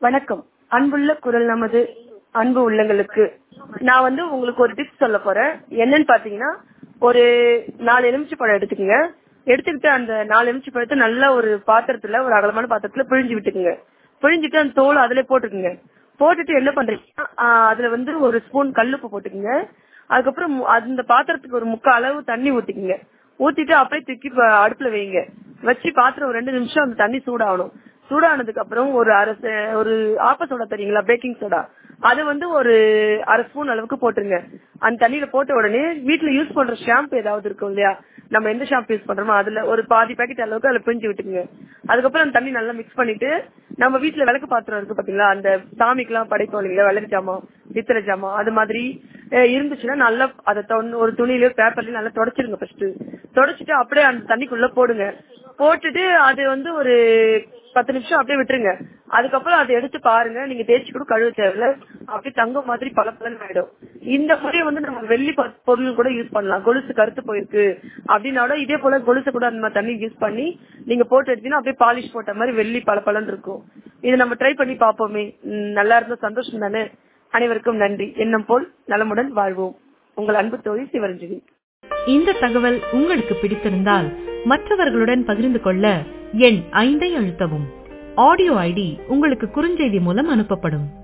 வணக்கம் அன்புள்ள குரல் நமது அன்பு உள்ளங்களுக்கு நான் வந்து உங்களுக்கு ஒரு டிப்ஸ் சொல்ல போறேன் என்னன்னு பாத்தீங்கன்னா ஒரு நாலு எலுமிச்சை பழம் எடுத்துக்கோங்க எடுத்துக்கிட்டு அந்த நாலு எலுமிச்சை பழத்தை நல்ல ஒரு பாத்திரத்துல ஒரு அகலமான பாத்திரத்துல பிழிஞ்சு விட்டுக்குங்க பிழிஞ்சிட்டு அந்த தோல் அதுல போட்டுக்குங்க போட்டுட்டு என்ன பண்றீங்கன்னா ஆஹ் அதுல வந்து ஒரு ஸ்பூன் கல்லுப்பு போட்டுக்குங்க அதுக்கப்புறம் மு- அந்த பாத்திரத்துக்கு ஒரு முக்கால் அளவு தண்ணி ஊத்திக்குங்க ஊத்திட்டு அப்படியே தூக்கி ப- அடுப்புல வைங்க வச்சு பாத்திரம் ஒரு ரெண்டு நிமிஷம் அந்த தண்ணி சூடாகணும் சூடானதுக்கு அப்புறம் ஒரு அரை சே- ஒரு ஆப்ப சோடா தெரியுங்களா பேக்கிங் சோடா அது வந்து ஒரு அரை ஸ்பூன் அளவுக்கு போட்டுருங்க அந்த தண்ணியில போட்ட உடனே வீட்ல யூஸ் பண்ற ஷாம்பு ஏதாவது இருக்கும் இல்லையா நம்ம எந்த ஷாம்பு யூஸ் பண்றோமோ அதுல ஒரு பாதி பாக்கெட் அளவுக்கு அதுல பிழிஞ்சு விட்டுக்குங்க அதுக்கப்புறம் அந்த தண்ணி நல்லா மிக்ஸ் பண்ணிட்டு நம்ம வீட்ல விளக்கு பாத்திரம் இருக்கு பாத்தீங்களா அந்த சாமிக்கு எல்லாம் படைப்போம் இல்லைங்களா விளக்கு ஜாமான் பித்தளை ஜாமான் அது மாதிரி அஹ், இருந்துச்சுன்னா நல்லா அதை தொன்- ஒரு துணியிலயோ பேப்பர்லயோ நல்லா தொடச்சிருங்க ஃபர்ஸ்ட் தொடச்சிட்டு அப்படியே அந்த தண்ணிக்குள்ள போடுங்க போட்டுட்டு அது வந்து ஒரு பத்து நிமிஷம் அப்படியே விட்டுருங்க அதுக்கப்புறம் அதை எடுத்து பாருங்க நீங்க தேய்ச்சி கூட கழுவ தேவையில்ல அப்படியே தங்கம் மாதிரி பல ஆயிடும் இந்த முறையை வந்து நம்ம வெள்ளி ப- பொருள் கூட யூஸ் பண்ணலாம் கொலுசு கருத்து போயிருக்கு அப்படின்னா இதே போல கொலுசு கூட அந்த மாதிரி தண்ணி யூஸ் பண்ணி நீங்க போட்டு எடுத்தீங்கன்னா அப்படியே பாலிஷ் போட்ட மாதிரி வெள்ளி பல இருக்கும் இதை நம்ம ட்ரை பண்ணி பார்ப்போமே ம், நல்லா இருந்தா சந்தோஷம் தானே அனைவருக்கும் நன்றி எண்ணம் போல் நலமுடன் வாழ்வோம் உங்கள் அன்பு தோழி சிவரஞ்சனி இந்த தகவல் உங்களுக்கு பிடித்திருந்தால் மற்றவர்களுடன் பகிர்ந்து கொள்ள எண் ஐந்தை அழுத்தவும் ஆடியோ ஐடி உங்களுக்கு குறுஞ்செய்தி மூலம் அனுப்பப்படும்